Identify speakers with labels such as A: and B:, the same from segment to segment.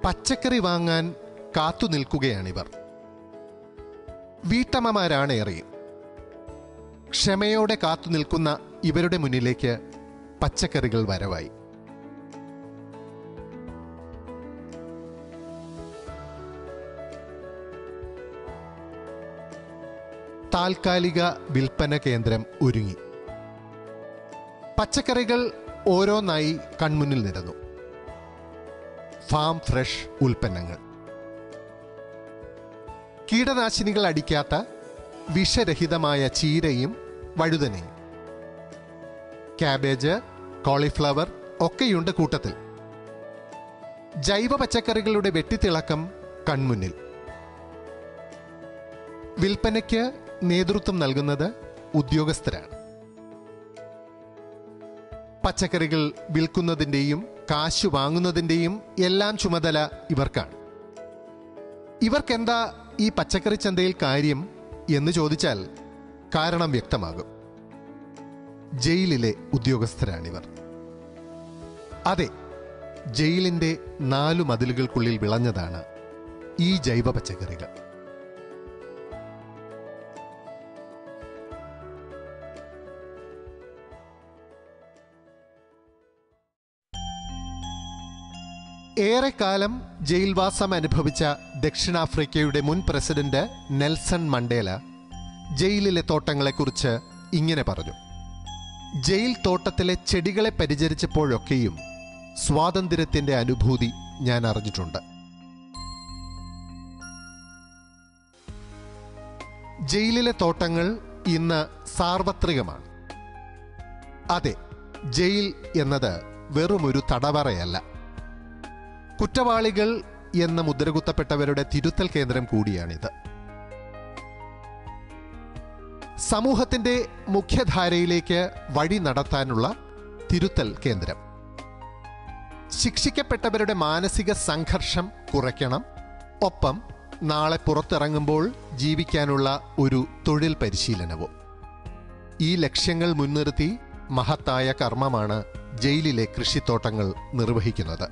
A: പച്ചക്കറി വാങ്ങാൻ കാത്തു നിൽക്കുകയാണിവർ വീട്ടമ്മമാരാണ് ഏറെയും ക്ഷമയോടെ കാത്തു നിൽക്കുന്ന ഇവരുടെ മുന്നിലേക്ക് പച്ചക്കറികൾ വരവായി താൽക്കാലിക വിൽപ്പന കേന്ദ്രം ഒരുങ്ങി പച്ചക്കറികൾ ഓരോന്നായി കൺമുന്നിൽ നിരന്നു ഫാം ഫ്രഷ് ഉൽപ്പന്നങ്ങൾ കീടനാശിനികൾ അടിക്കാത്ത വിഷരഹിതമായ ചീരയും വഴുതനയും ക്യാബേജ് കോളിഫ്ലവർ ഒക്കെയുണ്ട് കൂട്ടത്തിൽ ജൈവ പച്ചക്കറികളുടെ വെട്ടിത്തിളക്കം കൺമുന്നിൽ വിൽപ്പനയ്ക്ക് നേതൃത്വം നൽകുന്നത് ഉദ്യോഗസ്ഥരാണ് പച്ചക്കറികൾ വിൽക്കുന്നതിൻ്റെയും കാശു വാങ്ങുന്നതിൻ്റെയും എല്ലാം ചുമതല ഇവർക്കാണ് ഇവർക്കെന്താ ഈ പച്ചക്കറി ചന്തയിൽ കാര്യം എന്ന് ചോദിച്ചാൽ കാരണം വ്യക്തമാകും ജയിലിലെ ഉദ്യോഗസ്ഥരാണിവർ അതെ ജയിലിന്റെ നാലു മതിലുകൾക്കുള്ളിൽ വിളഞ്ഞതാണ് ഈ ജൈവ പച്ചക്കറികൾ ഏറെക്കാലം ജയിൽവാസം അനുഭവിച്ച ദക്ഷിണാഫ്രിക്കയുടെ മുൻ പ്രസിഡന്റ് നെൽസൺ മണ്ടേല ജയിലിലെ തോട്ടങ്ങളെക്കുറിച്ച് ഇങ്ങനെ പറഞ്ഞു ജയിൽ തോട്ടത്തിലെ ചെടികളെ പരിചരിച്ചപ്പോഴൊക്കെയും സ്വാതന്ത്ര്യത്തിന്റെ അനുഭൂതി ഞാൻ അറിഞ്ഞിട്ടുണ്ട് ജയിലിലെ തോട്ടങ്ങൾ ഇന്ന് സാർവത്രികമാണ് അതെ ജയിൽ എന്നത് വെറുമൊരു തടവറയല്ല കുറ്റവാളികൾ എന്ന് മുദ്രകുത്തപ്പെട്ടവരുടെ തിരുത്തൽ കേന്ദ്രം കൂടിയാണിത് സമൂഹത്തിന്റെ മുഖ്യധാരയിലേക്ക് വഴി നടത്താനുള്ള തിരുത്തൽ കേന്ദ്രം ശിക്ഷിക്കപ്പെട്ടവരുടെ മാനസിക സംഘർഷം കുറയ്ക്കണം ഒപ്പം നാളെ പുറത്തിറങ്ങുമ്പോൾ ജീവിക്കാനുള്ള ഒരു തൊഴിൽ പരിശീലനവും ഈ ലക്ഷ്യങ്ങൾ മുൻനിർത്തി മഹത്തായ കർമ്മമാണ് ജയിലിലെ കൃഷിത്തോട്ടങ്ങൾ നിർവഹിക്കുന്നത്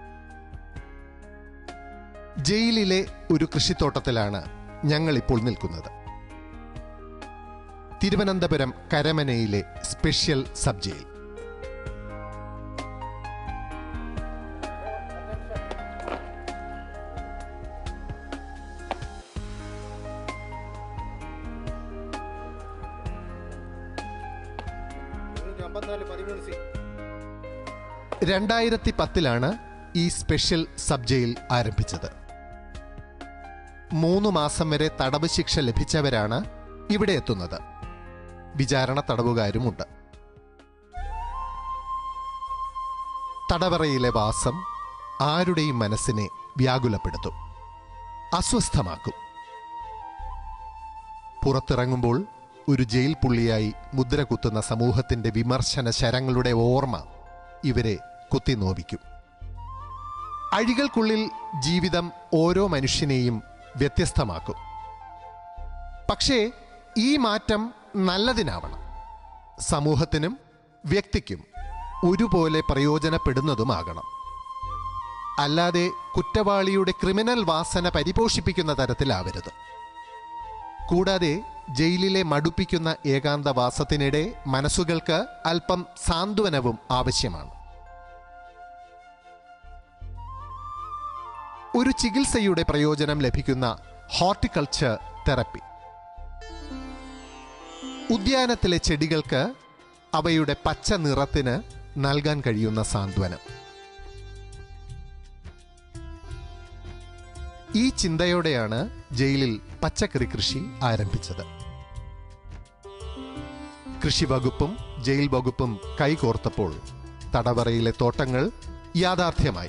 A: ജയിലിലെ ഒരു കൃഷിത്തോട്ടത്തിലാണ് ഞങ്ങൾ ഇപ്പോൾ നിൽക്കുന്നത് തിരുവനന്തപുരം കരമനയിലെ സ്പെഷ്യൽ സബ് ജയിൽ രണ്ടായിരത്തി പത്തിലാണ് ഈ സ്പെഷ്യൽ സബ് ജയിൽ ആരംഭിച്ചത് മൂന്ന് മാസം വരെ തടവ് ശിക്ഷ ലഭിച്ചവരാണ് ഇവിടെ എത്തുന്നത് വിചാരണ തടവുകാരുമുണ്ട് തടവറയിലെ വാസം ആരുടെയും മനസ്സിനെ വ്യാകുലപ്പെടുത്തും അസ്വസ്ഥമാക്കും പുറത്തിറങ്ങുമ്പോൾ ഒരു ജയിൽ പുള്ളിയായി മുദ്ര കുത്തുന്ന സമൂഹത്തിന്റെ വിമർശന ശരങ്ങളുടെ ഓർമ്മ ഇവരെ കുത്തിനോവിക്കും അഴികൾക്കുള്ളിൽ ജീവിതം ഓരോ മനുഷ്യനെയും വ്യത്യസ്തമാക്കും പക്ഷേ ഈ മാറ്റം നല്ലതിനാവണം സമൂഹത്തിനും വ്യക്തിക്കും ഒരുപോലെ പ്രയോജനപ്പെടുന്നതുമാകണം അല്ലാതെ കുറ്റവാളിയുടെ ക്രിമിനൽ വാസന പരിപോഷിപ്പിക്കുന്ന തരത്തിലാവരുത് കൂടാതെ ജയിലിലെ മടുപ്പിക്കുന്ന ഏകാന്തവാസത്തിനിടെ മനസ്സുകൾക്ക് അല്പം സാന്ത്വനവും ആവശ്യമാണ് ഒരു ചികിത്സയുടെ പ്രയോജനം ലഭിക്കുന്ന ഹോർട്ടിക്കൾച്ചർ തെറപ്പി ഉദ്യാനത്തിലെ ചെടികൾക്ക് അവയുടെ പച്ച നിറത്തിന് നൽകാൻ കഴിയുന്ന സാന്ത്വനം ഈ ചിന്തയോടെയാണ് ജയിലിൽ പച്ചക്കറി കൃഷി ആരംഭിച്ചത് കൃഷി വകുപ്പും ജയിൽ വകുപ്പും കൈകോർത്തപ്പോൾ തടവറയിലെ തോട്ടങ്ങൾ യാഥാർത്ഥ്യമായി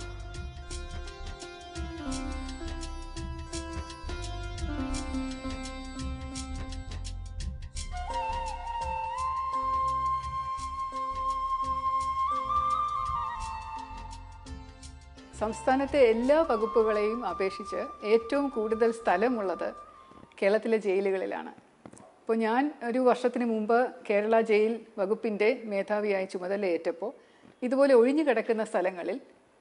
B: സംസ്ഥാനത്തെ എല്ലാ വകുപ്പുകളെയും അപേക്ഷിച്ച് ഏറ്റവും കൂടുതൽ സ്ഥലമുള്ളത് കേരളത്തിലെ ജയിലുകളിലാണ് അപ്പോൾ ഞാൻ ഒരു വർഷത്തിന് മുമ്പ് കേരള ജയിൽ വകുപ്പിൻ്റെ മേധാവിയായി ചുമതലയേറ്റപ്പോൾ ഇതുപോലെ ഒഴിഞ്ഞു കിടക്കുന്ന സ്ഥലങ്ങളിൽ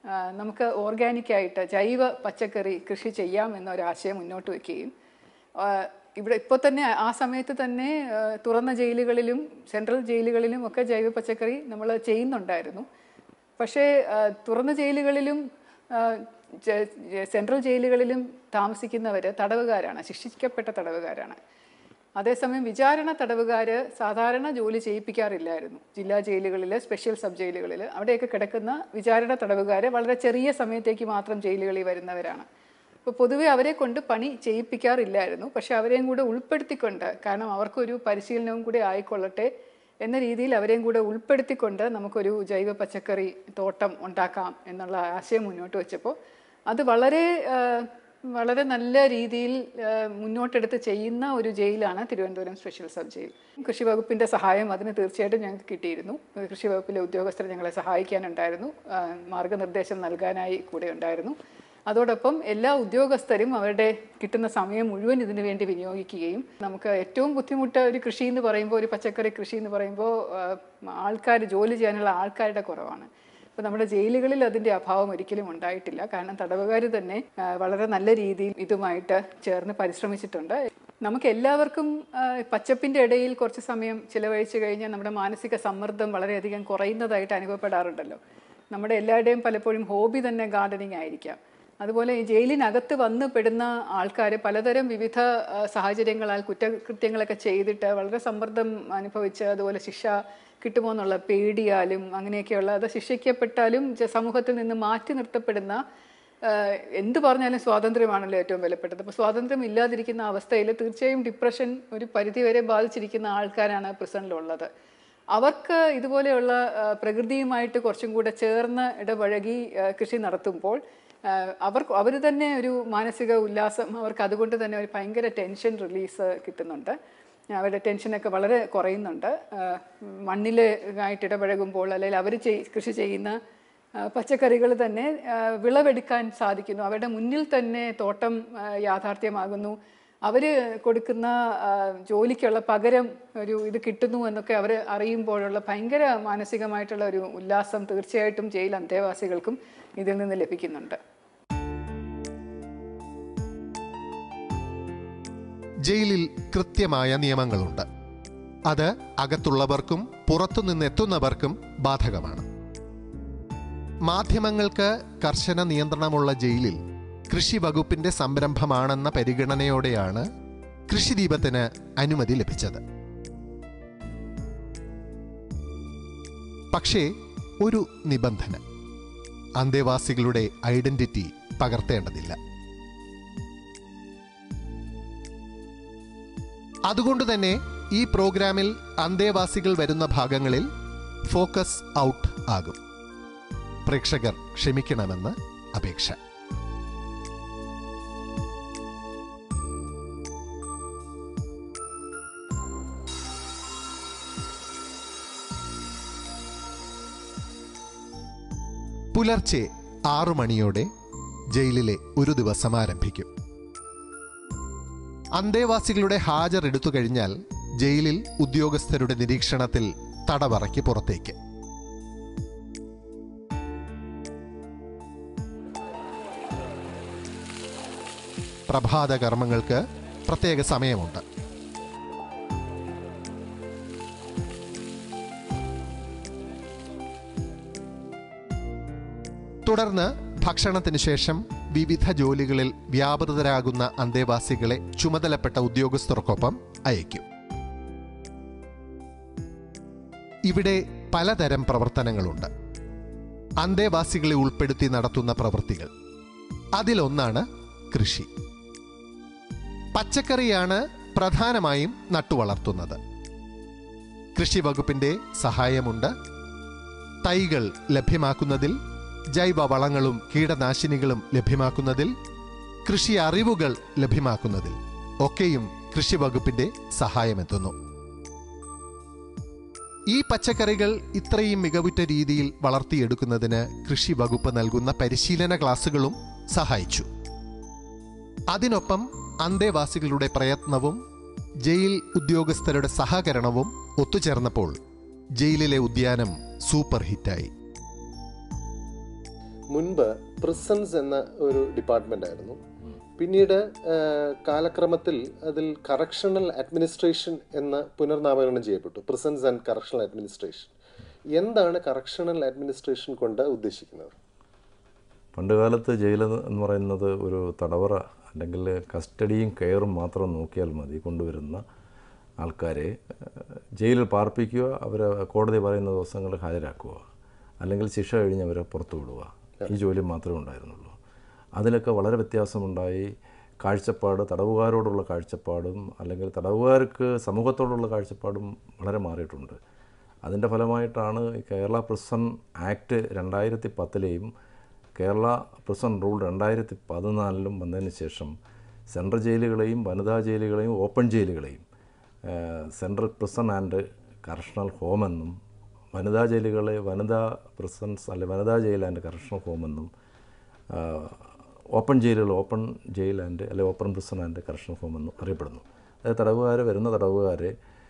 B: ആ, നമുക്ക് ഓർഗാനിക്കായിട്ട് ജൈവ പച്ചക്കറി കൃഷി ചെയ്യാം എന്നൊരാശയം മുന്നോട്ട് വയ്ക്കുകയും ആ, ഇവിടെ ഇപ്പോൾ തന്നെ ആ സമയത്ത് തന്നെ ആ, തുറന്ന ജയിലുകളിലും സെൻട്രൽ ജയിലുകളിലും ഒക്കെ ജൈവ പച്ചക്കറി നമ്മൾ ചെയ്യുന്നുണ്ടായിരുന്നു പക്ഷേ ആ, തുറന്ന ജയിലുകളിലും ആ, ജ- ജ- സെൻട്രൽ ജയിലുകളിലും താമസിക്കുന്നവർ തടവുകാരാണ് ശിക്ഷിക്കപ്പെട്ട തടവുകാരാണ് അതേസമയം വിചാരണ തടവുകാർ സാധാരണ ജോലി ചെയ്യിപ്പിക്കാറില്ലായിരുന്നു ജില്ലാ ജയിലുകളിൽ സ്പെഷ്യൽ സബ് ജയിലുകളിൽ അവിടെയൊക്കെ കിടക്കുന്ന വിചാരണ തടവുകാർ വളരെ ചെറിയ സമയത്തേക്ക് മാത്രം ജയിലുകളിൽ വരുന്നവരാണ് അപ്പോൾ പൊതുവെ അവരെ കൊണ്ട് പണി ചെയ്യിപ്പിക്കാറില്ലായിരുന്നു പക്ഷെ അവരെയും കൂടെ ഉൾപ്പെടുത്തിക്കൊണ്ട് കാരണം അവർക്കൊരു പരിശീലനവും കൂടെ ആയിക്കൊള്ളട്ടെ എന്ന രീതിയിൽ അവരെയും കൂടെ ഉൾപ്പെടുത്തിക്കൊണ്ട് നമുക്കൊരു ജൈവ പച്ചക്കറി തോട്ടം ഉണ്ടാക്കാം എന്നുള്ള ആശയം മുന്നോട്ട് വെച്ചപ്പോൾ അത് വളരെ ആ, വളരെ നല്ല രീതിയിൽ ആ, മുന്നോട്ടെടുത്ത് ചെയ്യുന്ന ഒരു ജയിലാണ് തിരുവനന്തപുരം സ്പെഷ്യൽ സബ് ജയിൽ കൃഷി വകുപ്പിൻ്റെ സഹായം അതിന് തീർച്ചയായിട്ടും ഞങ്ങൾക്ക് കിട്ടിയിരുന്നു കൃഷി വകുപ്പിലെ ഉദ്യോഗസ്ഥർ ഞങ്ങളെ സഹായിക്കാനുണ്ടായിരുന്നു ആ, മാർഗനിർദ്ദേശം നൽകാനായി കൂടെ ഉണ്ടായിരുന്നു അതോടൊപ്പം എല്ലാ ഉദ്യോഗസ്ഥരും അവരുടെ കിട്ടുന്ന സമയം മുഴുവൻ ഇതിനു വേണ്ടി വിനിയോഗിക്കുകയും നമുക്ക് ഏറ്റവും ബുദ്ധിമുട്ട് ഒരു കൃഷി എന്ന് പറയുമ്പോൾ ഒരു പച്ചക്കറി കൃഷി എന്ന് പറയുമ്പോൾ ആൾക്കാർ ജോലി ചെയ്യാനുള്ള ആൾക്കാരുടെ കുറവാണ് അപ്പോൾ നമ്മുടെ ജയിലുകളിൽ അതിൻ്റെ അഭാവം ഒരിക്കലും ഉണ്ടായിട്ടില്ല കാരണം തടവുകാർ തന്നെ ആ, വളരെ നല്ല രീതിയിൽ ഇതുമായിട്ട് ചേർന്ന് പരിശ്രമിച്ചിട്ടുണ്ട് നമുക്ക് എല്ലാവർക്കും ആ, പച്ചപ്പിൻ്റെ ഇടയിൽ കുറച്ച് സമയം ചിലവഴിച്ച് കഴിഞ്ഞാൽ നമ്മുടെ മാനസിക സമ്മർദ്ദം വളരെയധികം കുറയുന്നതായിട്ട് അനുഭവപ്പെടാറുണ്ടല്ലോ നമ്മുടെ എല്ലാവരുടെയും പലപ്പോഴും ഹോബി തന്നെ ഗാർഡനിങ് ആയിരിക്കാം അതുപോലെ ഈ ജയിലിനകത്ത് വന്ന് പെടുന്ന ആൾക്കാർ പലതരം വിവിധ ആ, സാഹചര്യങ്ങളാൽ കുറ്റകൃത്യങ്ങളൊക്കെ ചെയ്തിട്ട് വളരെ സമ്മർദ്ദം അനുഭവിച്ച് അതുപോലെ ശിക്ഷ കിട്ടുമോ എന്നുള്ള പേടിയാലും അങ്ങനെയൊക്കെയുള്ള അത് ശിക്ഷിക്കപ്പെട്ടാലും ജ- സമൂഹത്തിൽ നിന്ന് മാറ്റി നിർത്തപ്പെടുന്ന ആ, എന്ത് പറഞ്ഞാലും സ്വാതന്ത്ര്യമാണല്ലോ ഏറ്റവും വിലപ്പെട്ടത് അപ്പോൾ സ്വാതന്ത്ര്യം ഇല്ലാതിരിക്കുന്ന അവസ്ഥയിൽ തീർച്ചയായും ഡിപ്രഷൻ ഒരു പരിധിവരെ ബാധിച്ചിരിക്കുന്ന ആൾക്കാരാണ് പ്രസന്റിലുള്ളത് അവർക്ക് ഇതുപോലെയുള്ള ആ, പ്രകൃതിയുമായിട്ട് കുറച്ചും കൂടെ ചേർന്ന് ഇടപഴകി ആ, കൃഷി നടത്തുമ്പോൾ ആ, അവർക്ക് അവർ തന്നെ ഒരു മാനസിക ഉല്ലാസം അവർക്ക് അതുകൊണ്ട് തന്നെ ഒരു ഭയങ്കര ടെൻഷൻ റിലീസ് കിട്ടുന്നുണ്ട് അവരുടെ ടെൻഷനൊക്കെ വളരെ കുറയുന്നുണ്ട് മണ്ണിലായിട്ട് ഇടപഴകുമ്പോൾ അല്ലെങ്കിൽ അവർ കൃഷി ചെയ്യുന്ന പച്ചക്കറികൾ തന്നെ ആ, വിളവെടുക്കാൻ സാധിക്കുന്നു അവരുടെ മുന്നിൽ തന്നെ തോട്ടം ആ, യാഥാർത്ഥ്യമാകുന്നു അവർ കൊടുക്കുന്ന ആ, ജോലിക്കുള്ള പകരം ഒരു ഇത് കിട്ടുന്നു എന്നൊക്കെ അവർ അറിയുമ്പോഴുള്ള ഭയങ്കര മാനസികമായിട്ടുള്ള ഒരു ഉല്ലാസം തീർച്ചയായിട്ടും ജയിൽ അന്തേവാസികൾക്കും ഇതിൽ നിന്ന് ലഭിക്കുന്നുണ്ട്
A: ജയിലിൽ കൃത്യമായ നിയമങ്ങളുണ്ട് അത് അകത്തുള്ളവർക്കും പുറത്തുനിന്നെത്തുന്നവർക്കും ബാധകമാണ് മാധ്യമങ്ങൾക്ക് കർശന നിയന്ത്രണമുള്ള ജയിലിൽ കൃഷി വകുപ്പിന്റെ സംരംഭമാണെന്ന പരിഗണനയോടെയാണ് കൃഷിദീപത്തിന് അനുമതി ലഭിച്ചത് പക്ഷേ ഒരു നിബന്ധന അന്തേവാസികളുടെ ഐഡന്റിറ്റി പകർത്തേണ്ടതില്ല അതുകൊണ്ട് തന്നെ ഈ പ്രോഗ്രാമിൽ അന്തേവാസികൾ വരുന്ന ഭാഗങ്ങളിൽ ഫോക്കസ് ഔട്ട് ആകും പ്രേക്ഷകർ ക്ഷമിക്കണമെന്ന് അപേക്ഷ പുലർച്ചെ ആറു മണിയോടെ ജയിലിലെ ഒരു ദിവസം ആരംഭിക്കും അന്തേവാസികളുടെ ഹാജർ എടുത്തു കഴിഞ്ഞാൽ ജയിലിൽ ഉദ്യോഗസ്ഥരുടെ നിരീക്ഷണത്തിൽ തടവറയ്ക്ക് പുറത്തേക്ക് പ്രഭാത കർമ്മങ്ങൾക്ക് പ്രത്യേക സമയമുണ്ട് തുടർന്ന് ഭക്ഷണത്തിന് ശേഷം വിവിധ ജോലികളിൽ വ്യാപൃതരാകുന്ന അന്തേവാസികളെ ചുമതലപ്പെട്ട ഉദ്യോഗസ്ഥർക്കൊപ്പം അയക്കും ഇവിടെ പലതരം പ്രവർത്തനങ്ങളുണ്ട് അന്തേവാസികളെ ഉൾപ്പെടുത്തി നടത്തുന്ന പ്രവൃത്തികൾ അതിലൊന്നാണ് കൃഷി പച്ചക്കറിയാണ് പ്രധാനമായും നട്ടുവളർത്തുന്നത് കൃഷി വകുപ്പിന്റെ സഹായമുണ്ട് തൈകൾ ലഭ്യമാക്കുന്നതിൽ ജൈവ വളങ്ങളും കീടനാശിനികളും ലഭ്യമാക്കുന്നതിൽ കൃഷി അറിവുകൾ ലഭ്യമാക്കുന്നതിൽ ഒക്കെയും കൃഷി വകുപ്പിന്റെ സഹായമെത്തുന്നു ഈ പച്ചക്കറികൾ ഇത്രയും മികവുറ്റ രീതിയിൽ വളർത്തിയെടുക്കുന്നതിന് കൃഷി വകുപ്പ് നൽകുന്ന പരിശീലന ക്ലാസുകളും സഹായിച്ചു അതിനൊപ്പം അന്തേവാസികളുടെ പ്രയത്നവും ജയിൽ ഉദ്യോഗസ്ഥരുടെ സഹകരണവും ഒത്തുചേർന്നപ്പോൾ ജയിലിലെ ഉദ്യാനം സൂപ്പർ ഹിറ്റായി
C: മുൻപ് പ്രിസൺസ് എന്ന ഒരു ഡിപ്പാർട്ട്മെന്റ് ആയിരുന്നു പിന്നീട് ആ, കാലക്രമത്തിൽ അതിൽ കറക്ഷണൽ അഡ്മിനിസ്ട്രേഷൻ എന്ന് പുനർനാമകരണം ചെയ്യപ്പെട്ടു പ്രിസൺസ് ആൻഡ് കറക്ഷണൽ അഡ്മിനിസ്ട്രേഷൻ എന്താണ് കറക്ഷണൽ അഡ്മിനിസ്ട്രേഷൻ കൊണ്ട് ഉദ്ദേശിക്കുന്നത്
D: പണ്ടുകാലത്ത് ജയിൽ എന്ന് പറയുന്നത് ഒരു തടവറ അല്ലെങ്കിൽ കസ്റ്റഡിയും കെയറും മാത്രം നോക്കിയാൽ മതി കൊണ്ടുവരുന്ന ആൾക്കാരെ ഏഹ്, ജയിലിൽ പാർപ്പിക്കുക അവരെ കോടതി പറയുന്ന ദിവസങ്ങളിൽ ഹാജരാക്കുക അല്ലെങ്കിൽ ശിക്ഷ കഴിഞ്ഞ് അവരെ പുറത്തു വിടുക ഈ ജോലി മാത്രമേ ഉണ്ടായിരുന്നുള്ളൂ അതിലൊക്കെ വളരെ വ്യത്യാസമുണ്ടായി കാഴ്ചപ്പാട് തടവുകാരോടുള്ള കാഴ്ചപ്പാടും അല്ലെങ്കിൽ തടവുകാർക്ക് സമൂഹത്തോടുള്ള കാഴ്ചപ്പാടും വളരെ മാറിയിട്ടുണ്ട് അതിൻ്റെ ഫലമായിട്ടാണ് ഈ കേരള പ്രിസൺ ആക്ട് രണ്ടായിരത്തി പത്തിലെയും കേരള പ്രിസൺ റൂൾ രണ്ടായിരത്തി പതിനാലിലും വന്നതിന് ശേഷം സെൻട്രൽ ജയിലുകളെയും വനിതാ ജയിലുകളെയും ഓപ്പൺ ജയിലുകളെയും ഏഹ്, central prison and correctional home എന്നും വനിതാ ജയിലുകളെ വനിതാ പ്രിസൺസ് അല്ലെ വനിതാ ജയിൽ ആൻഡ് കറക്ഷണൽ ഹോം എന്നും ആഹ്, ഓപ്പൺ ജയിലുകൾ ഓപ്പൺ ജയിൽ ആൻഡ് അല്ലെ open prison and correctional home എന്നും അറിയപ്പെടുന്നു അതായത് തടവുകാരെ വരുന്ന തടവുകാരെ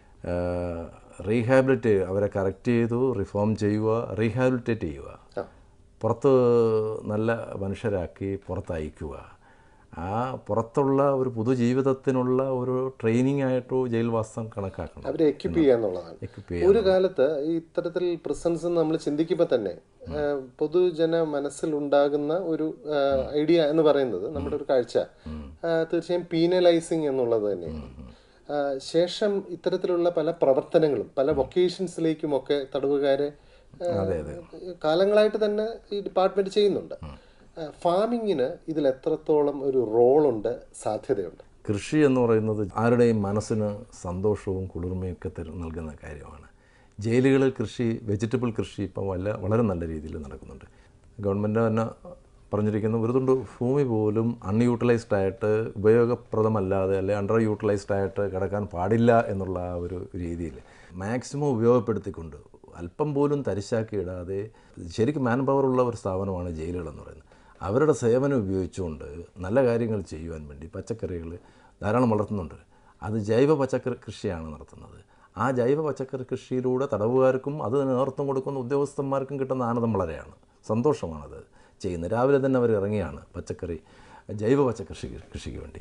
D: റീഹാബിലിറ്റ് അവരെ കറക്റ്റ് ചെയ്തു റിഫോം ചെയ്യുക റീഹാബിലിറ്റേറ്റ് ചെയ്യുക പുറത്ത് നല്ല മനുഷ്യരാക്കി പുറത്തയക്കുക ആ പുറത്തുള്ള ഒരു പുതുജീവിതത്തിനുള്ള ഒരു ട്രെയിനിങ് ആയിട്ടോ ജയിൽവാസം കണക്കാക്കണം
C: അവരെ എക്യുപ്പ് ചെയ്യുക എന്നുള്ളതാണ്
D: Equip
C: ഒരു കാലത്ത് ഈ ഇത്തരത്തിൽ പ്രിസൻസ് നമ്മൾ ചിന്തിക്കുമ്പോൾ തന്നെ ആ, പൊതുജന മനസ്സിലുണ്ടാകുന്ന ഒരു ഐഡിയ എന്ന് പറയുന്നത് നമ്മുടെ ഒരു കാഴ്ച ആ, തീർച്ചയായും പീനലൈസിങ് എന്നുള്ളത് തന്നെയാണ് ആ, ശേഷം ഇത്തരത്തിലുള്ള പല പ്രവർത്തനങ്ങളും പല വൊക്കേഷൻസിലേക്കുമൊക്കെ തടവുകാരെ ആ, കാലങ്ങളായിട്ട് തന്നെ ഈ ഡിപ്പാർട്ട്മെന്റ് ചെയ്യുന്നുണ്ട് ഫാമിങ്ങിന് ഇതിൽ എത്രത്തോളം ഒരു റോളുണ്ട് സാധ്യതയുണ്ട്
D: കൃഷി എന്ന് പറയുന്നത് ആരുടെയും മനസ്സിന് സന്തോഷവും കുളിർമയും ഒക്കെ തരു നൽകുന്ന കാര്യമാണ് ജയിലുകളിൽ കൃഷി വെജിറ്റബിൾ കൃഷി ഇപ്പം വല്ല വളരെ നല്ല രീതിയിൽ നടക്കുന്നുണ്ട് ഗവൺമെൻറ് തന്നെ പറഞ്ഞിരിക്കുന്ന ഒരു തുണ്ട് ഭൂമി പോലും അൺയൂട്ടിലൈസ്ഡ് ആയിട്ട് ഉപയോഗപ്രദമല്ലാതെ അല്ലെ അണ്ടർ യൂട്ടിലൈസ്ഡ് ആയിട്ട് കിടക്കാൻ പാടില്ല എന്നുള്ള ആ ഒരു രീതിയിൽ മാക്സിമം ഉപയോഗപ്പെടുത്തിക്കൊണ്ട് അല്പം പോലും തരിശാക്കി ഇടാതെ ശരിക്കും മാൻ പവർ ഉള്ള ഒരു സ്ഥാപനമാണ് ജയിലുകൾ എന്ന് പറയുന്നത് അവരുടെ സേവനം ഉപയോഗിച്ചുകൊണ്ട് നല്ല കാര്യങ്ങൾ ചെയ്യുവാൻ വേണ്ടി പച്ചക്കറികൾ ധാരാളം വളർത്തുന്നുണ്ട് അത് ജൈവ പച്ചക്കറി കൃഷിയാണ് നടത്തുന്നത് ആ ജൈവ പച്ചക്കറി കൃഷിയിലൂടെ തടവുകാർക്കും അത് നേതൃത്വം കൊടുക്കുന്ന ഉദ്യോഗസ്ഥന്മാർക്കും കിട്ടുന്ന ആനന്ദം വളരെയാണ് സന്തോഷമാണത് ചെയ്യുന്നത് രാവിലെ തന്നെ അവർ ഇറങ്ങിയാണ് പച്ചക്കറി ജൈവ പച്ചക്കൃഷി കൃഷിക്ക് വേണ്ടി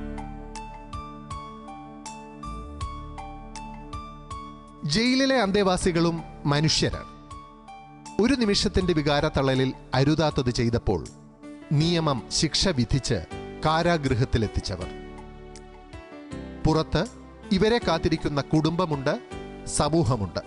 A: ജയിലിലെ അന്തേവാസികളും മനുഷ്യരാണ് ഒരു നിമിഷത്തിന്റെ വികാരത്തള്ളലിൽ അരുതാത്തത് ചെയ്തപ്പോൾ നിയമം ശിക്ഷ വിധിച്ച് കാരാഗൃഹത്തിലെത്തിച്ചവർ പുറത്ത് ഇവരെ കാത്തിരിക്കുന്ന കുടുംബമുണ്ട് സമൂഹമുണ്ട്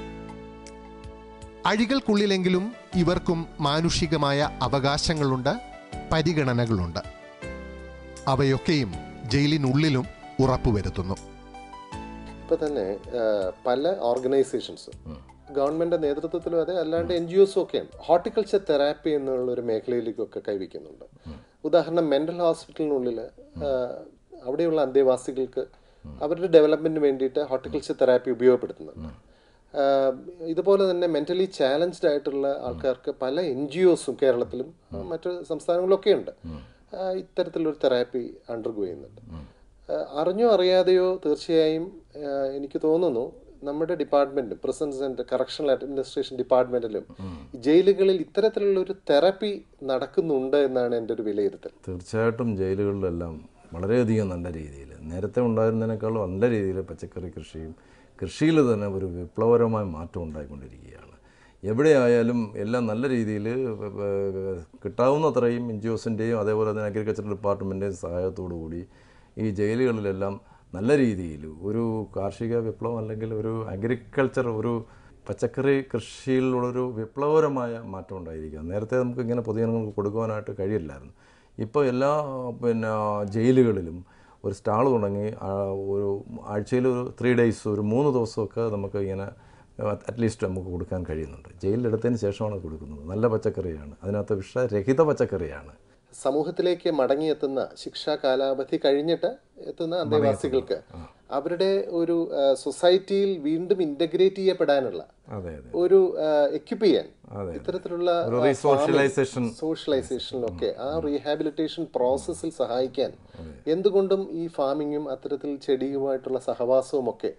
A: അഴികൾക്കുള്ളിലെങ്കിലും ഇവർക്കും മാനുഷികമായ അവകാശങ്ങളുണ്ട് പരിഗണനകളുണ്ട് അവയൊക്കെയും ജയിലിനുള്ളിലും ഉറപ്പുവരുത്തുന്നു
C: ഇപ്പൊ തന്നെ ആ, പല ഓർഗനൈസേഷൻസും ഗവൺമെന്റ് നേതൃത്വത്തിലും അതെ അല്ലാണ്ട് എൻ ജി ഒസും ഒക്കെയാണ് ഹോർട്ടിക്കൾച്ചർ തെറാപ്പി എന്നുള്ള ഒരു മേഖലയിലേക്കൊക്കെ കൈവയ്ക്കുന്നുണ്ട് ഉദാഹരണം മെന്റൽ ഹോസ്പിറ്റലിനുള്ളിൽ അവിടെയുള്ള അന്തേവാസികൾക്ക് അവരുടെ ഡെവലപ്മെന്റിന് വേണ്ടിയിട്ട് ഹോർട്ടിക്കൾച്ചർ തെറാപ്പി ഉപയോഗപ്പെടുത്തുന്നുണ്ട് ആ, ഇതുപോലെ തന്നെ മെന്റലി ചാലഞ്ച്ഡ് ആയിട്ടുള്ള ആൾക്കാർക്ക് പല എൻ ജി ഒസും കേരളത്തിലും ആ, മറ്റ് സംസ്ഥാനങ്ങളിലൊക്കെ ഉണ്ട് ആ, ഇത്തരത്തിലൊരു തെറാപ്പി അണ്ടർഗോ ചെയ്യുന്നുണ്ട് ആ, അറിഞ്ഞോ അറിയാതെയോ തീർച്ചയായും ആ, എനിക്ക് തോന്നുന്നു നമ്മുടെ department prisons and correctional administration ഡിപ്പാർട്ട്മെന്റിലും ജയിലുകളിൽ ഇത്തരത്തിലുള്ള ഒരു തെറാപ്പി നടക്കുന്നുണ്ട് എന്നാണ് എൻ്റെ ഒരു വിലയിരുത്തൽ
D: തീർച്ചയായിട്ടും ജയിലുകളിലെല്ലാം വളരെയധികം നല്ല രീതിയിൽ നേരത്തെ ഉണ്ടായിരുന്നതിനേക്കാൾ നല്ല രീതിയിൽ പച്ചക്കറി കൃഷിയും കൃഷിയിൽ തന്നെ ഒരു വിപ്ലവകരമായ മാറ്റം ഉണ്ടായിക്കൊണ്ടിരിക്കുകയാണ് എവിടെയായാലും എല്ലാം നല്ല രീതിയിൽ കിട്ടാവുന്നത്രയും എൻ ജി ഒസിൻ്റെയും അതേപോലെ തന്നെ അഗ്രികൾച്ചർ ഡിപ്പാർട്ട്മെൻറ്റിൻ്റെയും സഹായത്തോടു കൂടി ഈ ജയിലുകളിലെല്ലാം നല്ല രീതിയിൽ ഒരു കാർഷിക വിപ്ലവം അല്ലെങ്കിൽ ഒരു അഗ്രികൾച്ചർ ഒരു പച്ചക്കറി കൃഷിയിലുള്ളൊരു വിപ്ലവകരമായ മാറ്റം ഉണ്ടായിരിക്കുക നേരത്തെ നമുക്ക് ഇങ്ങനെ പൊതുജനങ്ങൾക്ക് കൊടുക്കുവാനായിട്ട് കഴിയില്ലായിരുന്നു ഇപ്പോൾ എല്ലാ പിന്നെ ജയിലുകളിലും ഒരു സ്റ്റാൾ തുടങ്ങി ആ, ഒരു ആഴ്ചയിൽ ഒരു ത്രീ ഡേയ്സ് ഒരു മൂന്ന് ദിവസമൊക്കെ നമുക്ക് ഇങ്ങനെ അറ്റ്ലീസ്റ്റ് നമുക്ക് കൊടുക്കാൻ കഴിയുന്നുണ്ട് ജയിലിലെടുത്തതിന് ശേഷമാണ് കൊടുക്കുന്നത് നല്ല പച്ചക്കറിയാണ് അതിനകത്ത് വിഷരഹിത പച്ചക്കറിയാണ്
C: സമൂഹത്തിലേക്ക് മടങ്ങിയെത്തുന്ന ശിക്ഷാ കാലാവധി കഴിഞ്ഞിട്ട് എത്തുന്ന അന്തേവാസികൾക്ക് അവരുടെ ഒരു ആ, സൊസൈറ്റിയിൽ വീണ്ടും ഇന്റഗ്രേറ്റ് ചെയ്യപ്പെടാനുള്ള
D: അതെ അതെ
C: ഒരു എക്യുപ്പ് ചെയ്യാൻ
D: അതെ.
C: ഇത്തരത്തിലുള്ള
D: ഒരു റീസോഷ്യലൈസേഷൻ
C: സോഷ്യലൈസേഷനിലൊക്കെ ആ റീഹാബിലിറ്റേഷൻ പ്രോസസ്സിൽ സഹായിക്കാൻ എന്തുകൊണ്ടും ഈ ഫാമിങ്ങും അത്തരത്തിൽ ചെടിയുമായിട്ടുള്ള സഹവാസവും ഒക്കെ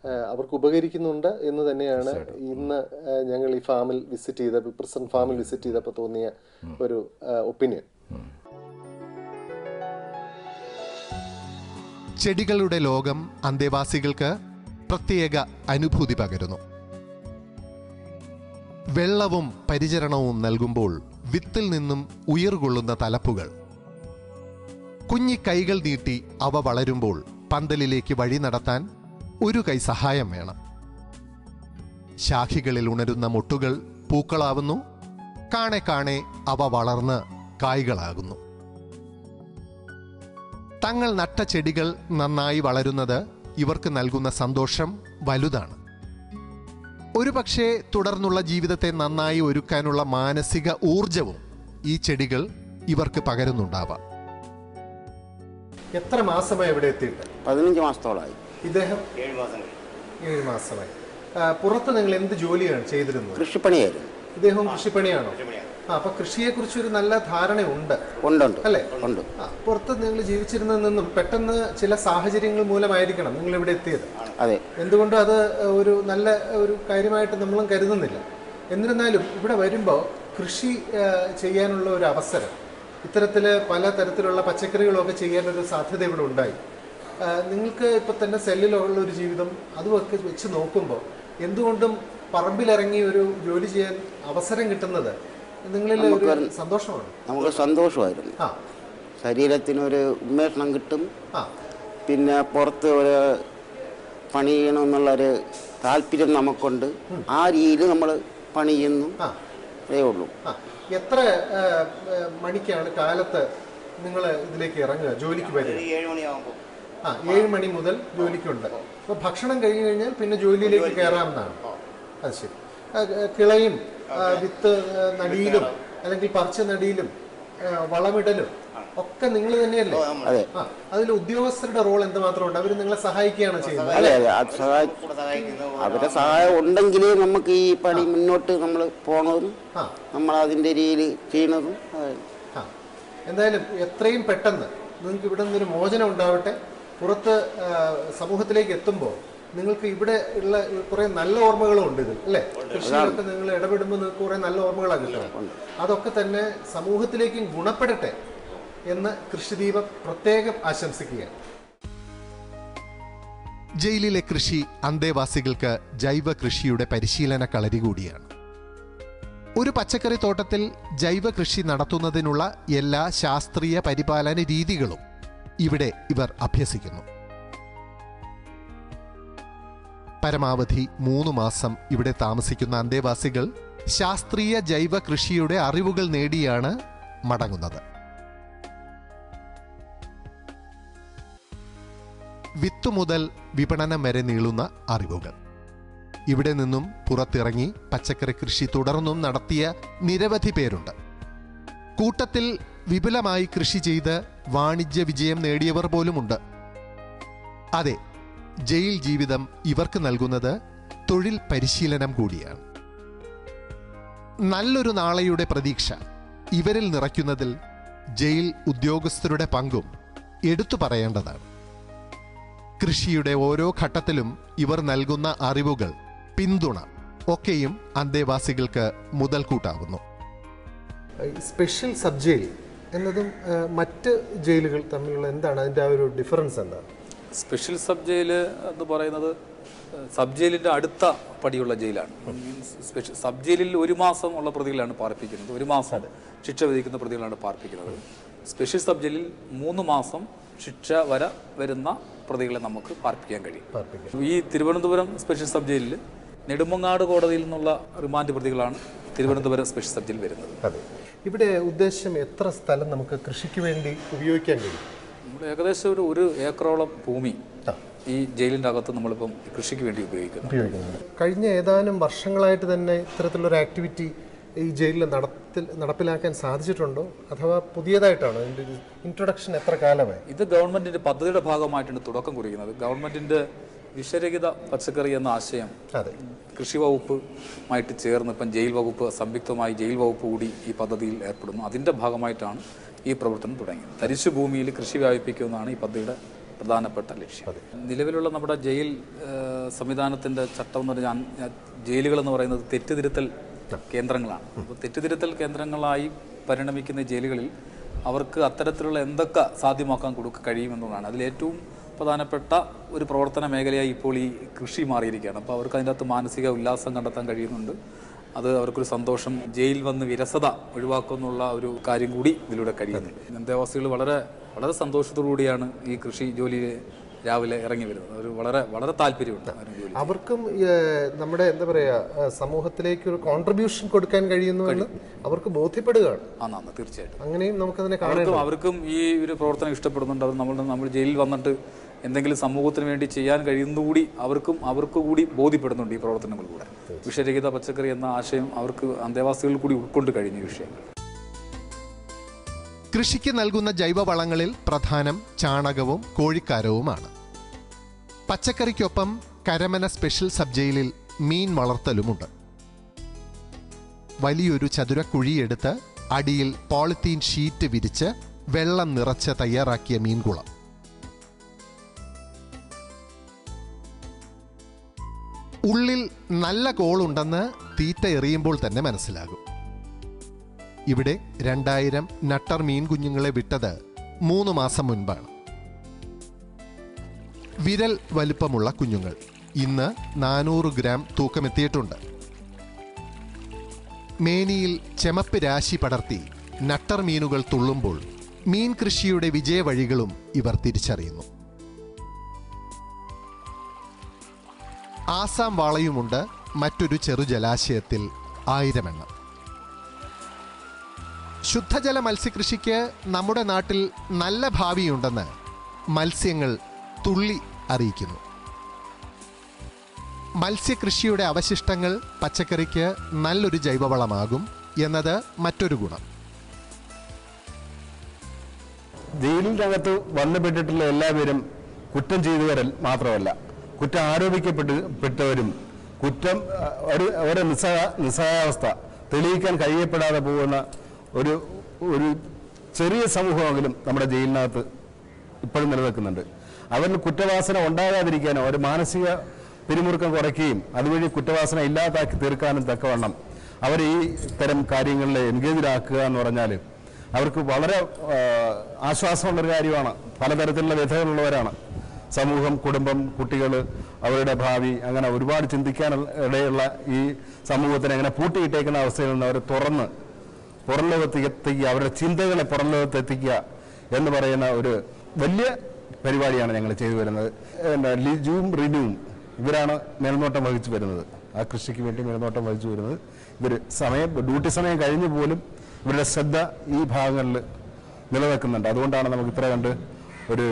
C: ഏഹ് അവർക്ക് ഉപകരിക്കുന്നുണ്ട് എന്ന് തന്നെയാണ് ഇന്ന് ഏഹ് ഞങ്ങൾ ഈ ഫാമിൽ വിസിറ്റ് ചെയ്ത പ്രസന്റ് ഫാമിൽ വിസിറ്റ് ചെയ്തപ്പോൾ തോന്നിയ ഒരു ഒപ്പീനിയൻ
A: ചെടികളുടെ ലോകം അന്തേവാസികൾക്ക് പ്രത്യേക അനുഭൂതി പകരുന്നു വെള്ളവും പരിചരണവും നൽകുമ്പോൾ വിത്തിൽ നിന്നും ഉയർകൊള്ളുന്ന തലപ്പുകൾ കുഞ്ഞി കൈകൾ നീട്ടി അവ വളരുമ്പോൾ പന്തലിലേക്ക് വഴി നടത്താൻ ഒരു കൈ സഹായം വേണം ശാഖികളിൽ ഉണരുന്ന മുട്ടുകൾ പൂക്കളാവുന്നു കാണെ കാണെ അവ വളർന്ന് കായ്കളാകുന്നു തങ്ങൾ നട്ട ചെടികൾ നന്നായി വളരുന്നത് ഇവർക്ക് നൽകുന്ന സന്തോഷം വലുതാണ് ഒരുപക്ഷെ തുടർന്നുള്ള ജീവിതത്തെ നന്നായി ഒരുക്കാനുള്ള മാനസിക ഊർജവും ഈ ചെടികൾ ഇവർക്ക് പകരുന്നുണ്ടാവാം
C: എത്ര മാസമായി ഇവിടെ എത്തിയിട്ട്
E: പതിനഞ്ച് മാസത്തോളമായി
C: ഇദ്ദേഹം ഏഴ് മാസമായി ആ, പുറത്ത് നിങ്ങൾ എന്ത് ജോലിയാണ് ചെയ്തിരുന്നത്
E: കൃഷിപ്പണിയായിരുന്നു
C: ഇദ്ദേഹം കൃഷിപ്പണിയാണോ ആ അപ്പൊ കൃഷിയെ കുറിച്ച് ഒരു നല്ല ധാരണയുണ്ട്
E: ഉണ്ടുണ്ട്
C: അല്ലേ?
E: ഉണ്ട്
C: ആ, പുറത്ത് നിങ്ങൾ ജീവിച്ചിരുന്നതിൽ നിന്നും പെട്ടെന്ന് ചില സാഹചര്യങ്ങൾ മൂലമായിരിക്കണം നിങ്ങൾ ഇവിടെ എത്തിയത്
E: അതെ
C: എന്തുകൊണ്ടും അത് ഒരു നല്ല ഒരു കാര്യമായിട്ട് നമ്മളും കരുതുന്നില്ല എന്നിരുന്നാലും ഇവിടെ വരുമ്പോൾ കൃഷി ആ, ചെയ്യാനുള്ള ഒരു അവസരം ഇത്തരത്തിൽ പല തരത്തിലുള്ള പച്ചക്കറികളൊക്കെ ചെയ്യാനൊരു സാധ്യത ഇവിടെ ഉണ്ടായി ആ, നിങ്ങൾക്ക് ഇപ്പം തന്നെ സെല്ലിലുള്ള ഒരു ജീവിതം അതുമൊക്കെ വെച്ച് നോക്കുമ്പോൾ എന്തുകൊണ്ടും പറമ്പിലിറങ്ങി ഒരു ജോലി ചെയ്യാൻ അവസരം കിട്ടുന്നത് നിങ്ങളിൽ ഒരു സന്തോഷമാണ്
E: നമുക്ക് സന്തോഷമായിരുന്നു
C: ആ
E: ശരീരത്തിനൊരു ഉന്മേഷണം കിട്ടും
C: ആ
E: പിന്നെ പുറത്ത് ഒരു പണി ചെയ്യണമെന്നുള്ളൊരു താല്പര്യം നമുക്കുണ്ട് ആ രീതിയിൽ നമ്മൾ പണി ചെയ്യുന്നു
C: ആ
E: അതേ ഉള്ളൂ
C: ആ എത്ര ആ, ആ, മണിക്കാണ് കാലത്ത് നിങ്ങൾ ഇതിലേക്ക് ഇറങ്ങുക ജോലിക്ക് വരിക ആ ഏഴ് മണി മുതൽ ജോലിക്കുണ്ട് അപ്പോൾ ഭക്ഷണം കഴിഞ്ഞു കഴിഞ്ഞാൽ പിന്നെ ജോലിയിലേക്ക് കയറാമെന്നാണ് അത് ശരി ആ, ആ, കിളയും ആ, വിത്ത് ആ, നടിയിലും അല്ലെങ്കിൽ പറിച്ച നടിയിലും ആ, വളമിടലും ഒക്കെ നിങ്ങൾ തന്നെയല്ലേ
E: അതെ
C: ആ അതിൽ ഉദ്യോഗസ്ഥരുടെ റോൾ എന്തുമാത്രമുണ്ട് അവർ നിങ്ങളെ സഹായിക്കുകയാണ് ചെയ്യുന്നത്
E: അതെ അതെ അത് സഹായ അവരുടെ സഹായം ഉണ്ടെങ്കിലേ നമുക്ക് ഈ പണി മുന്നോട്ട് നമ്മൾ പോണതും
C: ആ
E: നമ്മൾ അതിൻ്റെ രീതിയിൽ ചെയ്യണതും അതെ.
C: ആ എന്തായാലും എത്രയും പെട്ടെന്ന് നിങ്ങൾക്ക് ഇവിടെ നിന്നൊരു മോചനം ഉണ്ടാവട്ടെ പുറത്ത് ആ, സമൂഹത്തിലേക്ക് എത്തുമ്പോൾ നിങ്ങൾക്ക് ഇവിടെ ഉള്ള കുറെ നല്ല ഓർമ്മകളും ഉണ്ട് ഇതിൽ അല്ലേ കൃഷിയിലൊക്കെ നിങ്ങൾ ഇടപെടുമ്പോൾ നിങ്ങൾക്ക് കുറെ നല്ല ഓർമ്മകളാണ് കിട്ടുന്നത് അതൊക്കെ തന്നെ സമൂഹത്തിലേക്കും ഗുണപ്പെടട്ടെ എന്ന് കൃഷിദീപം പ്രത്യേകം ആശംസിക്കുകയാണ്
A: ജയിലിലെ കൃഷി അന്തേവാസികൾക്ക് ജൈവ കൃഷിയുടെ പരിശീലന കളരി കൂടിയാണ് ഒരു പച്ചക്കറി തോട്ടത്തിൽ ജൈവ കൃഷി നടത്തുന്നതിനുള്ള എല്ലാ ശാസ്ത്രീയ പരിപാലന രീതികളും ഇവിടെ ഇവർ അഭ്യസിക്കുന്നു പരമാവധി മൂന്ന് മാസം ഇവിടെ താമസിക്കുന്ന അന്തേവാസികൾ ശാസ്ത്രീയ ജൈവ കൃഷിയുടെ അറിവുകൾ നേടിയാണ് മടങ്ങുന്നത് വിത്തു മുതൽ വിപണനം വരെ നീളുന്ന അറിവുകൾ ഇവിടെ നിന്നും പുറത്തിറങ്ങി പച്ചക്കറി കൃഷി തുടർന്നും നടത്തിയ നിരവധി പേരുണ്ട് കൂട്ടത്തിൽ വിപുലമായി കൃഷി ചെയ്ത് വാണിജ്യ വിജയം നേടിയവർ പോലുമുണ്ട് അതെ ജയിൽ ജീവിതം ഇവർക്ക് നൽകുന്നത് തൊഴിൽ പരിശീലനം കൂടിയാണ് നല്ലൊരു നാളെയുടെ പ്രതീക്ഷ ഇവരിൽ നിറയ്ക്കുന്നതിൽ ജയിൽ ഉദ്യോഗസ്ഥരുടെ പങ്കും എടുത്തു പറയേണ്ടതാണ് കൃഷിയുടെ ഓരോ ഘട്ടത്തിലും ഇവർ നൽകുന്ന അറിവുകൾ പിന്തുണ ഒക്കെയും അന്തേവാസികൾക്ക് മുതൽക്കൂട്ടാകുന്നു
C: സ്പെഷ്യൽ സബ് ജയിൽ എന്നതും ആ, മറ്റ് ജയിലുകൾ തമ്മിലുള്ള എന്താണ് അതിൻ്റെ ആ ഒരു ഡിഫറൻസ് എന്താണ്
F: സ്പെഷ്യൽ സബ് ജയിൽ എന്ന് പറയുന്നത് സബ് ജയിലിൻ്റെ അടുത്ത പടിയുള്ള ജയിലാണ് മീൻസ് സ്പെഷ്യൽ സബ് ജയിലിൽ ഒരു മാസം ഉള്ള പ്രതികളാണ് പാർപ്പിക്കുന്നത് ഒരു മാസം ശിക്ഷ വിധിക്കുന്ന പ്രതികളാണ് പാർപ്പിക്കുന്നത് സ്പെഷ്യൽ സബ് ജയിലിൽ മൂന്ന് മാസം ശിക്ഷ വര വരുന്ന പ്രതികളെ നമുക്ക് പാർപ്പിക്കാൻ കഴിയും ഈ തിരുവനന്തപുരം സ്പെഷ്യൽ സബ് ജയിലിൽ നെടുമങ്ങാട് കോടതിയിൽ നിന്നുള്ള റിമാൻഡ് പ്രതികളാണ് തിരുവനന്തപുരം സ്പെഷ്യൽ സബ് ജയിൽ വരുന്നത്
C: അതെ ഇവിടെ ഉദ്ദേശം എത്ര സ്ഥലം നമുക്ക് കൃഷിക്ക് വേണ്ടി ഉപയോഗിക്കാൻ കഴിയും
F: നമ്മൾ ഏകദേശം ഒരു ഒരു ഏക്കറോളം ഭൂമി ഈ ജയിലിൻ്റെ അകത്ത് നമ്മളിപ്പം കൃഷിക്ക് വേണ്ടി ഉപയോഗിക്കുന്നു
C: ഉപയോഗിക്കുന്നുണ്ട് കഴിഞ്ഞ ഏതാനും വർഷങ്ങളായിട്ട് തന്നെ ഇത്തരത്തിലൊരു ആക്ടിവിറ്റി ഈ ജയിലിൽ നടത്തിൽ നടപ്പിലാക്കാൻ സാധിച്ചിട്ടുണ്ടോ അഥവാ പുതിയതായിട്ടാണോ അതിൻ്റെ ഒരു ഇൻട്രൊഡക്ഷൻ എത്ര കാലമായി
F: ഇത് ഗവൺമെന്റിന്റെ പദ്ധതിയുടെ ഭാഗമായിട്ടാണ് തുടക്കം കുറിക്കുന്നത് ഗവൺമെന്റിന്റെ വിഷരഹിത പച്ചക്കറി എന്ന ആശയം
C: അതെ
F: കൃഷി വകുപ്പുമായിട്ട് ചേർന്ന് ഇപ്പം ജയിൽ വകുപ്പ് സംയുക്തമായി ജയിൽ വകുപ്പ് കൂടി ഈ പദ്ധതിയിൽ ഏർപ്പെടുന്നു അതിന്റെ ഭാഗമായിട്ടാണ് ഈ പ്രവർത്തനം തുടങ്ങിയത് തരിശു ഭൂമിയിൽ കൃഷി വ്യാപിപ്പിക്കുമെന്നാണ് ഈ പദ്ധതിയുടെ പ്രധാനപ്പെട്ട ലക്ഷ്യം നിലവിലുള്ള നമ്മുടെ ജയിൽ ഏഹ്, സംവിധാനത്തിന്റെ ചട്ടം എന്ന് പറഞ്ഞാൽ ഞാൻ- ജയിലുകൾ എന്ന് പറയുന്നത് തെറ്റുതിരുത്തൽ കേന്ദ്രങ്ങളാണ് അപ്പോൾ തെറ്റുതിരുത്തൽ കേന്ദ്രങ്ങളായി പരിണമിക്കുന്ന ജയിലുകളിൽ അവർക്ക് അത്തരത്തിലുള്ള എന്തൊക്കെ സാധ്യമാക്കാൻ കൊടുക്ക കഴിയുമെന്നതാണ് അതിലേറ്റവും പ്രധാനപ്പെട്ട ഒരു പ്രവർത്തന മേഖലയായി ഇപ്പോൾ ഈ കൃഷി മാറിയിരിക്കുകയാണ് അപ്പോൾ അവർക്ക് അതിൻ്റെ അകത്ത് മാനസിക ഉല്ലാസം കണ്ടെത്താൻ കഴിയുന്നുണ്ട് അത് അവർക്കൊരു സന്തോഷം ജയിൽ വന്ന് വിരസത ഒഴിവാക്കുന്നുള്ള ഒരു കാര്യം കൂടി ഇതിലൂടെ കഴിയുന്നുണ്ട് അന്തേവാസികൾ വളരെ വളരെ സന്തോഷത്തോടു കൂടിയാണ് ഈ കൃഷി ജോലിയിൽ രാവിലെ ഇറങ്ങി വരുന്നത് ഒരു വളരെ വളരെ താല്പര്യമുണ്ട് ആ ഒരു ജോലി
C: അവർക്കും ഏഹ്, നമ്മുടെ എന്താ പറയാ ഏഹ്, സമൂഹത്തിലേക്ക് ഒരു കോൺട്രിബ്യൂഷൻ കൊടുക്കാൻ കഴിയുന്നുവെന്ന് അവർക്ക് ബോധ്യപ്പെടുകയാണ്
F: ആന്നാന്ന് തീർച്ചയായിട്ടും
C: അങ്ങനെയും നമുക്കതിനെ കാണാൻ
F: അവർക്കും അവർക്കും ഈ ഒരു പ്രവർത്തനം ഇഷ്ടപ്പെടുന്നുണ്ട് അവർ നമ്മൾ നമ്മൾ ജയിലിൽ വന്നിട്ട് എന്തെങ്കിലും സമൂഹത്തിന് വേണ്ടി ചെയ്യാൻ കഴിയുന്നതുകൂടി അവർക്കും അവർക്ക് കൂടി ബോധ്യപ്പെടുന്നുണ്ട് ഈ പ്രവർത്തനങ്ങളിലൂടെ വിഷരഹിത പച്ചക്കറി എന്ന ആശയം അവർക്ക് അന്തേവാസികളിൽ കൂടി ഉൾക്കൊണ്ട് കഴിഞ്ഞു ഈ വിഷയങ്ങൾ
A: കൃഷിക്ക് നൽകുന്ന ജൈവവളങ്ങളിൽ പ്രധാനം ചാണകവും കോഴിക്കാരവുമാണ് പച്ചക്കറിക്കൊപ്പം കരമന സ്പെഷ്യൽ സബ് ജയിലിൽ മീൻ വളർത്തലുമുണ്ട് വലിയൊരു ചതുരക്കുഴിയെടുത്ത് അടിയിൽ പോളിത്തീൻ ഷീറ്റ് വിരിച്ച് വെള്ളം നിറച്ച് തയ്യാറാക്കിയ മീൻകുളം ഉള്ളിൽ നല്ല കോളുണ്ടെന്ന് തീറ്റ എറിയുമ്പോൾ തന്നെ മനസ്സിലാകും ഇവിടെ രണ്ടായിരം നട്ടർ മീൻ കുഞ്ഞുങ്ങളെ വിട്ടത് മൂന്ന് മാസം മുൻപാണ് വിരൽ വലുപ്പമുള്ള കുഞ്ഞുങ്ങൾ ഇന്ന് നാനൂറ് ഗ്രാം തൂക്കമെത്തിയിട്ടുണ്ട് മേനിയിൽ ചെമപ്പ് രാശി പടർത്തി നട്ടർ മീനുകൾ തുള്ളുമ്പോൾ മീൻ കൃഷിയുടെ വിജയവഴികളും ഇവർ തിരിച്ചറിയുന്നു ആസാം വാളയുമുണ്ട് മറ്റൊരു ചെറു ജലാശയത്തിൽ ആയിരമെണ്ണം ശുദ്ധജല മത്സ്യകൃഷിക്ക് നമ്മുടെ നാട്ടിൽ നല്ല ഭാവിയുണ്ടെന്ന് മത്സ്യങ്ങൾ തുള്ളി അറിയിക്കുന്നു മത്സ്യകൃഷിയുടെ അവശിഷ്ടങ്ങൾ പച്ചക്കറിക്ക് നല്ലൊരു ജൈവവളമാകും എന്നത് മറ്റൊരു ഗുണം
G: ജയിലിനകത്ത് വന്നുപെട്ടിട്ടുള്ള എല്ലാവരും കുറ്റം ചെയ്തവരൽ മാത്രമല്ല കുറ്റം ആരോപിക്കപ്പെട്ട് പെട്ടവരും കുറ്റം ആ, ഒരു ഒരു നിസ്സഹ നിസ്സഹായാവസ്ഥ തെളിയിക്കാൻ കഴിയപ്പെടാതെ പോകുന്ന ഒരു ഒരു ചെറിയ സമൂഹമെങ്കിലും നമ്മുടെ ജയിലിനകത്ത് ഇപ്പോഴും നിലനിൽക്കുന്നുണ്ട് അവരിൽ കുറ്റവാസന ഉണ്ടാകാതിരിക്കാനും ഒരു മാനസിക പിരിമുറുക്കം കുറയ്ക്കുകയും അതുവഴി കുറ്റവാസന ഇല്ലാതാക്കി തീർക്കാനും തക്കവണ്ണം അവർ ഈ തരം കാര്യങ്ങളിൽ എൻഗേജിലാക്കുക എന്ന് പറഞ്ഞാൽ അവർക്ക് വളരെ ആ, ആശ്വാസമുള്ളൊരു കാര്യമാണ് പലതരത്തിലുള്ള വ്യഥകളുള്ളവരാണ് സമൂഹം കുടുംബം കുട്ടികൾ അവരുടെ ഭാവി അങ്ങനെ ഒരുപാട് ചിന്തിക്കാൻ ഇടയുള്ള ഈ സമൂഹത്തിനെ അങ്ങനെ പൂട്ടിയിട്ടേക്കുന്ന അവസ്ഥയിൽ നിന്ന് അവർ തുറന്ന് പുറം ലോകത്തേക്ക് എത്തിക്കുക അവരുടെ ചിന്തകളെ പുറം ലോകത്ത് എത്തിക്കുക എന്ന് പറയുന്ന ഒരു വലിയ പരിപാടിയാണ് ഞങ്ങൾ ചെയ്തു വരുന്നത് എന്താ ലിജുവും റിനുവും ഇവരാണ് മേൽനോട്ടം വഹിച്ചു വരുന്നത് ആ കൃഷിക്ക് വേണ്ടി മേൽനോട്ടം വഹിച്ചു വരുന്നത് ഇവർ സമയം ഡ്യൂട്ടി സമയം കഴിഞ്ഞു പോലും ഇവരുടെ ശ്രദ്ധ ഈ ഭാഗങ്ങളിൽ നിലനിൽക്കുന്നുണ്ട് അതുകൊണ്ടാണ് നമുക്ക് ഇത്ര കണ്ട് ഒരു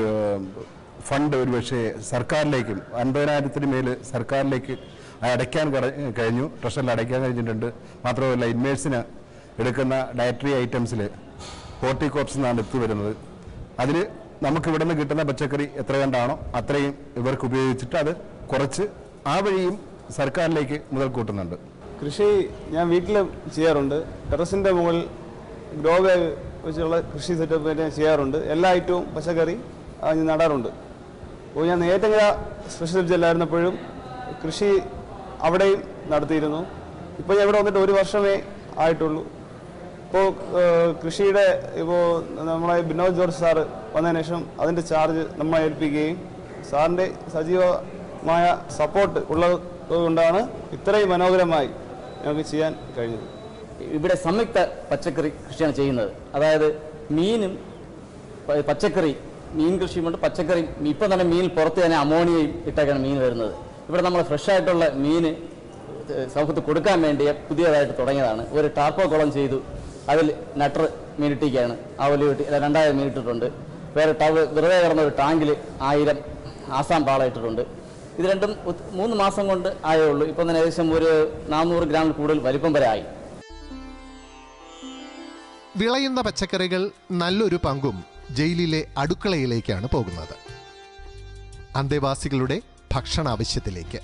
G: ഫണ്ട് ഒരു പക്ഷേ സർക്കാരിലേക്കും അൻപതിനായിരത്തിന് മേൽ സർക്കാരിലേക്ക് അടയ്ക്കാൻ കട- കഴിഞ്ഞു ട്രഷറിൽ അടയ്ക്കാൻ കഴിഞ്ഞിട്ടുണ്ട് മാത്രമല്ല ഇൻമേഴ്സിന് എടുക്കുന്ന ഡയറ്ററി ഐറ്റംസിൽ ഹോർട്ടികോപ്സ് എന്നാണ് എത്തി വരുന്നത് അതിൽ നമുക്ക് ഇവിടെ നിന്ന് കിട്ടുന്ന പച്ചക്കറി എത്ര കണ്ടാണോ അത്രയും ഇവർക്ക് ഉപയോഗിച്ചിട്ട് അത് കുറച്ച് ആ വഴിയും സർക്കാരിലേക്ക് മുതൽ കൂട്ടുന്നുണ്ട്
H: കൃഷി ഞാൻ വീട്ടിലും ചെയ്യാറുണ്ട് ടെറസിൻ്റെ മുകളിൽ ഗ്രോ ബാഗ് വെച്ചുള്ള കൃഷി സെറ്റപ്പ് ഞാൻ ചെയ്യാറുണ്ട് എല്ലാ ഐറ്റവും പച്ചക്കറി ആ, ഞാൻ നടാറുണ്ട് അപ്പോൾ ഞാൻ നേറ്റങ്ങര സ്പെഷ്യൽ സബ്ജക്റ്റിലായിരുന്നപ്പോഴും കൃഷി അവിടെയും നടത്തിയിരുന്നു ഇപ്പോൾ ഞാൻ ഇവിടെ വന്നിട്ട് ഒരു വർഷമേ ആയിട്ടുള്ളൂ ഇപ്പോൾ കൃഷിയുടെ ഇപ്പോൾ നമ്മളെ ബിനോദ് ജോർജ് സാറ് വന്നതിന് ശേഷം അതിൻ്റെ ചാർജ് നമ്മളെ ഏൽപ്പിക്കുകയും സാറിൻ്റെ സജീവമായ സപ്പോർട്ട് ഉള്ളത് കൊണ്ടാണ് ഇത്രയും മനോഹരമായി ഞങ്ങൾക്ക് ചെയ്യാൻ കഴിഞ്ഞത്
I: ഇവിടെ സംയുക്ത പച്ചക്കറി കൃഷിയാണ് ചെയ്യുന്നത് അതായത് മീനും പ- പച്ചക്കറി മീൻ കൃഷിയുമുണ്ട് പച്ചക്കറി ഇപ്പം തന്നെ മീൻ പുറത്ത് തന്നെ അമോണിയയും ഇട്ടൊക്കെയാണ് മീൻ വരുന്നത് ഇവിടെ നമ്മൾ ഫ്രഷ് ആയിട്ടുള്ള മീൻ സമൂഹത്ത് കൊടുക്കാൻ വേണ്ടി പുതിയതായിട്ട് തുടങ്ങിയതാണ് ഒരു ടാർപ്പോ കുളം ചെയ്തു അതിൽ നട്ടർ മീനിട്ടിക്കാണ് ആ വലിയ കിട്ടി രണ്ടായിരം മീൻ ഇട്ടിട്ടുണ്ട് വേറെ ടവ് വെറുതെ കിടന്ന ഒരു ടാങ്കിൽ ആയിരം ആസാം പാള ഇട്ടിട്ടുണ്ട് ഇത് രണ്ടും ഒത്ത് മൂന്ന് മാസം കൊണ്ട് ആയേ ഉള്ളൂ ഇപ്പം തന്നെ ഏകദേശം ഒരു നാനൂറ് ഗ്രാമിൽ കൂടുതൽ വലിപ്പം വരെ ആയി
A: വിളയുന്ന പച്ചക്കറികൾ നല്ലൊരു പങ്കും ജയിലിലെ അടുക്കളയിലേക്കാണ് പോകുന്നത് അന്തേവാസികളുടെ ഭക്ഷണാവശ്യത്തിലേക്ക്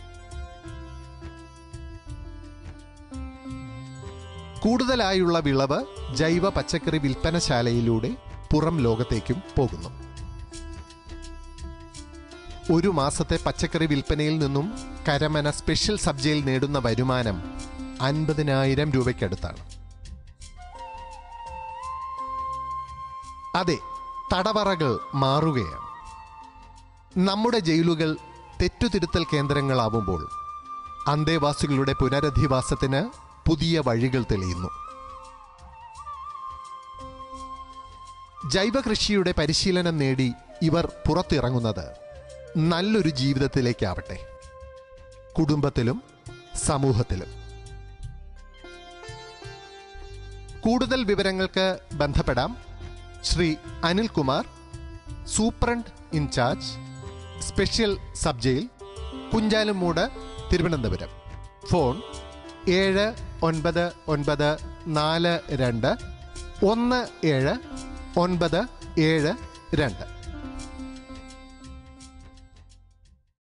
A: കൂടുതലായുള്ള വിളവ് ജൈവ പച്ചക്കറി വിൽപ്പനശാലയിലൂടെ പുറം ലോകത്തേക്കും പോകുന്നു ഒരു മാസത്തെ പച്ചക്കറി വിൽപ്പനയിൽ നിന്നും കരമന സ്പെഷ്യൽ സബ് ജയിൽ നേടുന്ന വരുമാനം അൻപതിനായിരം രൂപയ്ക്കടുത്താണ് അതെ തടവറകൾ മാറുകയാണ് നമ്മുടെ ജയിലുകൾ തെറ്റുതിരുത്തൽ കേന്ദ്രങ്ങളാവുമ്പോൾ അന്തേവാസികളുടെ പുനരധിവാസത്തിന് പുതിയ വഴികൾ തെളിയുന്നു ജൈവകൃഷിയുടെ പരിശീലനം നേടി ഇവർ പുറത്തിറങ്ങുന്നത് നല്ലൊരു ജീവിതത്തിലേക്കാവട്ടെ കുടുംബത്തിലും സമൂഹത്തിലും കൂടുതൽ വിവരങ്ങൾക്ക് ബന്ധപ്പെടാം Shri Anilkumar superintendent incharge special sub jail Kunchalumoodu Thiruvananthapuram phone ഏഴ് ഒൻപത് ഒൻപത് നാല് രണ്ട് ഒന്ന് ഏഴ് ഒൻപത് ഏഴ് രണ്ട്